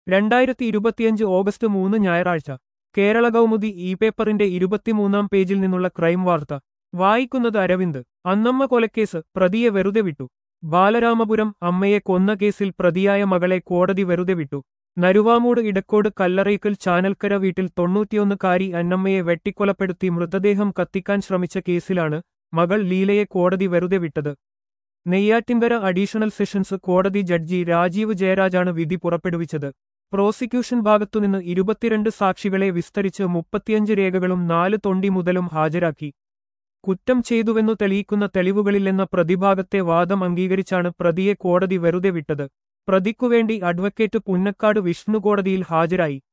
രണ്ടായിരത്തി ഇരുപത്തിയഞ്ച് ഓഗസ്റ്റ് മൂന്ന് ഞായറാഴ്ച കേരള കൗമുദി ഇ പേപ്പറിന്റെ ഇരുപത്തിമൂന്നാം പേജിൽ നിന്നുള്ള ക്രൈം വാർത്ത വായിക്കുന്നത് അരവിന്ദ് അന്നമ്മ കൊലക്കേസ് പ്രതിയെ വെറുതെ വിട്ടു ബാലരാമപുരം അമ്മയെ കൊന്ന കേസിൽ പ്രതിയായ മകളെ കോടതി വെറുതെ വിട്ടു നരുവാമൂട് ഇടക്കോട് കല്ലറയ്ക്കൽ ചാനൽക്കര വീട്ടിൽ തൊണ്ണൂറ്റിയൊന്നുകാരി അന്നമ്മയെ വെട്ടിക്കൊലപ്പെടുത്തി മൃതദേഹം കത്തിക്കാൻ ശ്രമിച്ച കേസിലാണ് മകൾ ലീലയെ കോടതി വെറുതെ വിട്ടത് നെയ്യാറ്റിൻകര അഡീഷണൽ സെഷൻസ് കോടതി ജഡ്ജി രാജീവ് ജയരാജാണ് വിധി പുറപ്പെടുവിച്ചത് പ്രോസിക്യൂഷൻ ഭാഗത്തുനിന്ന് ഇരുപത്തിരണ്ട് സാക്ഷികളെ വിസ്തരിച്ച് മുപ്പത്തിയഞ്ച് രേഖകളും നാല് തൊണ്ടി മുതലും ഹാജരാക്കി കുറ്റം ചെയ്തുവെന്നു തെളിയിക്കുന്ന തെളിവുകളില്ലെന്ന പ്രതിഭാഗത്തെ വാദം അംഗീകരിച്ചാണ് പ്രതിയെ കോടതി വെറുതെ വിട്ടത് പ്രതിക്കുവേണ്ടി അഡ്വക്കേറ്റ് പുന്നക്കാട് വിഷ്ണു കോടതിയിൽ ഹാജരായി